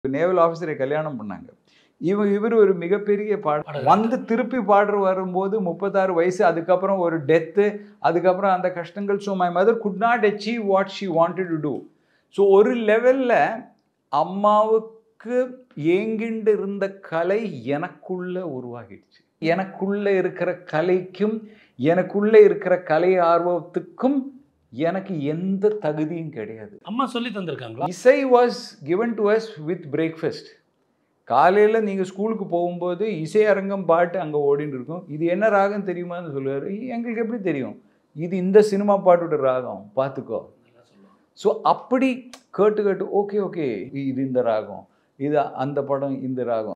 Naval ஆஃபீஸரை கல்யாணம் பண்ணாங்க இவ இவர் ஒரு மிகப்பெரிய பாட பாடகர். வந்து திருப்பி பாடுற வரும்போது முப்பத்தாறு வயசு அதுக்கப்புறம் ஒரு டெத்து அதுக்கப்புறம் அந்த கஷ்டங்கள் so my mother could not achieve what she wanted to do so ஒரு லெவலில் அம்மாவுக்கு ஏங்கிண்டு இருந்த கலை எனக்குள்ள உருவாகிடுச்சு எனக்குள்ள இருக்கிற கலைக்கும் எனக்குள்ள இருக்கிற கலை ஆர்வத்துக்கும் எனக்கு எந்த தகுதியும் கிடையாது அம்மா சொல்லி தந்திருக்காங்களா இசை was given to us with breakfast காலையில் நீங்கள் ஸ்கூலுக்கு போகும்போது இசை அரங்கம் பாட்டு அங்கே ஓடின்னு இருக்கும் இது என்ன ராகம் தெரியுமான்னு சொல்லுவார் எங்களுக்கு எப்படி தெரியும் இது இந்த சினிமா பாட்டோட ராகம் பார்த்துக்கோ ஸோ அப்படி கேட்டு கேட்டு ஓகே ஓகே இது இந்த ராகம் இது அந்த படம் இந்த ராகம்